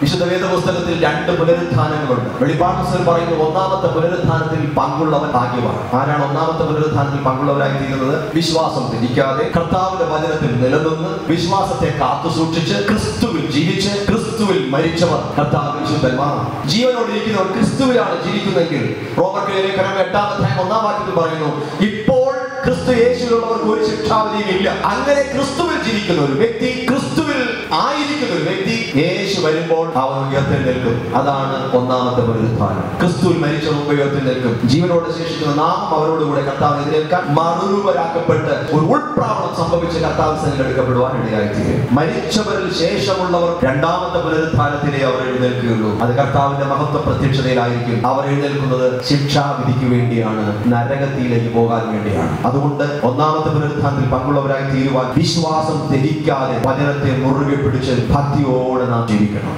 വിശുദ്ധ വേദ പുസ്തകത്തിൽ രണ്ട് പുനരുത്ഥാനങ്ങളുണ്ട് വെളിപ്പാട് പുസ്തകം പറയുന്നു ഒന്നാമത്തെ പുനരുത്ഥാനത്തിൽ പങ്കുള്ളവൻ ഭാഗ്യവാൻ ആരാണ് ഒന്നാമത്തെ പുനരുത്ഥാനത്തിൽ പങ്കുള്ളവരായി തീരുന്നത് വിശ്വാസം ത്യജിക്കാതെ കർത്താവിന്റെ വചനത്തിൽ നിലനിന്ന് വിശ്വാസത്തെ കാത്തു സൂക്ഷിച്ച് ക്രിസ്തുവിൽ ജീവിച്ച് ക്രിസ്തുവിൽ മരിച്ചവർ കർത്താവ് വിശുദ്ധന്മാർ ജീവനോടിരിക്കുന്നവർ ക്രിസ്തുവിലാണ് ജീവിക്കുന്നതെങ്കിൽ റോമർക്ക് ലേഖനം എട്ടാം അധ്യായം ഒന്നാം വാക്യത്തിൽ പറയുന്നു ഇപ്പോൾ ക്രിസ്തു യേശുവിലുള്ളവർക്ക് ഒരു ശിക്ഷാവധിയും ഇല്ല അങ്ങനെ ക്രിസ്തുവിൽ ജീവിക്കുന്ന ഒരു വ്യക്തി ക്രിസ്തുവിൽ ആയിരിക്കുന്ന ഒരു വ്യക്തി യേശു വരുമ്പോൾ അവൻ ഉയർത്തെഴുന്നേൽക്കും അതാണ് ഒന്നാമത്തെ പുനരുത്ഥാനം ക്രിസ്തുവിൽ മരിച്ച മുമ്പ് ഉയർത്തെഴുന്നേൽക്കും ജീവനോട് ശേഷിക്കുന്ന നാം അവരോടുകൂടെ കർത്താവ് എതിരേൽക്കാൻ മറുരൂപരാക്കപ്പെട്ട് ഒരു ഉൾപ്രാവണം സംഭവിച്ച് കർത്താവ് സന്നിധിയിൽ എടുക്കപ്പെടുവാൻ ഇടയായിത്തീരും മരിച്ചവരിൽ ശേഷമുള്ളവർ രണ്ടാമത്തെ പുനരുത്ഥാനത്തിലെ അവർ എഴുന്നേൽക്കുകയുള്ളൂ അത് കർത്താവിന്റെ മഹത്വ പ്രത്യക്ഷതയിലായിരിക്കും അവർ എഴുന്നേൽക്കുന്നത് ശിക്ഷാവിധിക്ക് വേണ്ടിയാണ് നരകത്തിയിലേക്ക് പോകാൻ വേണ്ടിയാണ് അതുകൊണ്ട് ഒന്നാമത്തെ പുനരുത്ഥാനത്തിൽ പങ്കുള്ളവരായി തീരുവാൻ വിശ്വാസം ധരിക്കാതെ വചനത്തെ മുറുകെ പിടിച്ച് ഭക്തിയോടെ നാം ജീവിക്കണം